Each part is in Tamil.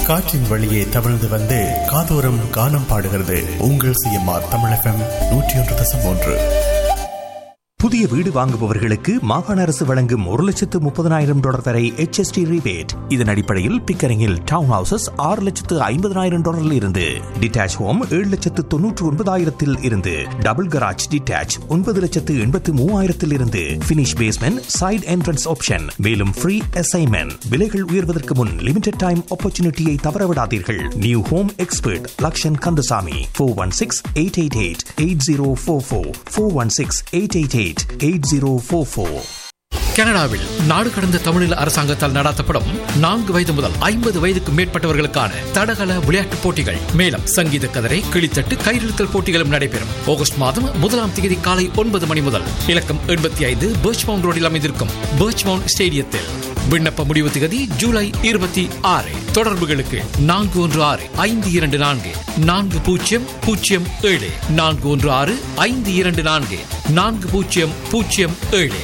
காற்றின் வழியே தவழ்ந்து வந்து காதோரம் கானம் பாடுகிறது உங்கள் சிஎம்ஆர் தமிழ் எஃப்எம் நூற்றி ஒன்று தசம் ஒன்று புதிய வீடு வாங்குபவர்களுக்கு மாகாண அரசு வழங்கும் ஒரு லட்சத்து முப்பதனாயிரம் டாலர் வரை HST rebate இதன் அடிப்படையில் பிக்கரிங்கில் டவுன் ஹவுசஸ் ஆறு லட்சத்து ஐம்பதனாயிரம் டாலரில் இருந்து டிட்டாச் ஹோம் ஏழு லட்சத்து தொன்னூற்று ஒன்பதாயிரத்தில் இருந்து டபுள் கராஜ் டிட்டாச் ஒன்பது லட்சத்து எண்பத்து மூவாயிரத்தில் இருந்து finish basement side entrance option மேலும் ஃப்ரீ அசைன்மெண்ட் விலைகள் உயர்வதற்கு முன் லிமிடெட் டைம் ஆப்பர்ச்சுனிட்டியை தவறவிடாதீர்கள் new home expert Lakshan Kandasamy four one six eight eight eight eight zero four four four one six eight eight eight eight zero four four கனடாவில் நாடு கடந்த தமிழில் அரசாங்கத்தால் நடத்தப்படும் நான்கு வயது முதல் ஐம்பது வயதுக்கு மேற்பட்டவர்களுக்கான தடகள விளையாட்டுப் போட்டிகள் மேலும் சங்கீத கதரை கிளித்தட்டு கயிறிழுத்தல் போட்டிகளும் நடைபெறும் ஆகஸ்ட் மாதம் முதலாம் தேதி காலை ஒன்பது மணி முதல் இலக்கம் எண்பத்தி ஐந்து பர்ச்மவுண்ட் ரோடில் அமைந்திருக்கும் பர்ச்மவுண்ட் ஸ்டேடியத்தில் விண்ணப்ப முடிவு திகதி ஜூலை இருபத்தி ஆறு தொடர்புகளுக்கு நான்கு ஒன்று ஆறு ஐந்து இரண்டு நான்கு நான்கு பூஜ்ஜியம் பூஜ்ஜியம் ஏழு நான்கு ஒன்று ஆறு ஐந்து இரண்டு நான்கு நான்கு பூஜ்ஜியம் பூஜ்ஜியம் ஏழு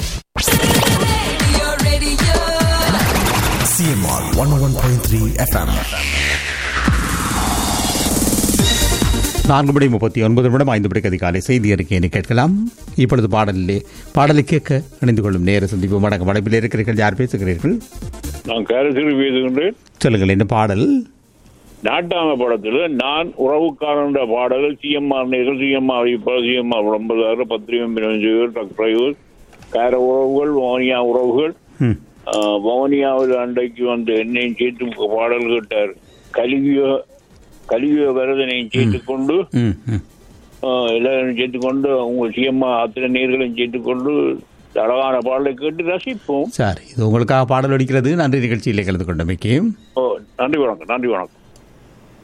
CMR one one point three FM நான்கு மணி முப்பத்தி ஒன்பது நிமிடம் ஐந்து மணிக்கு அதிகாலை செய்தி அறிக்கையினை கேட்கலாம் இப்பொழுது பாடலிலே பாடலை கேட்க இணைந்து கொள்ளும் நேர சந்திப்பு வணக்கம் வடப்பில் இருக்கிறீர்கள் யார் பேசுகிறீர்கள் நான் கருசிறு பேசுகின்றேன் சொல்லுங்கள் என்ன பாடல் நாட்டாம படத்துல நான் உறவுக்காரன்ற பாடல்கள் சிஎம்ஆர் நேர்கள் சிஎம்ஆர் இப்போ சிஎம்ஆர் விளம்பரதாரர் பத்திரிகை பிரஞ்சகர் ட்ரக் டிரைவர் கார உறவுகள் வவுனியா உறவுகள் ம். ஆஹ், வவுனியாவில் அன்றைக்கு வந்து என்னையும் சேர்த்து பாடல் கேட்டார் கல்வியோ கல்வியோ வரதனையும் சேர்த்துக்கொண்டு ம் ம் ஆஹ், எல்லாரையும் சேர்த்துக்கொண்டு உங்கள் சிஎம்ஆர் அத்தனை நேர்களையும் சேர்த்துக்கொண்டு அழகான பாடலை கேட்டு ரசிப்போம் சரி இது உங்களுக்காக பாடல் ஒடிக்கிறது நன்றி நிகழ்ச்சியிலே கலந்து கொண்டமைக்கு ஓ நன்றி வணக்கம் நன்றி வணக்கம்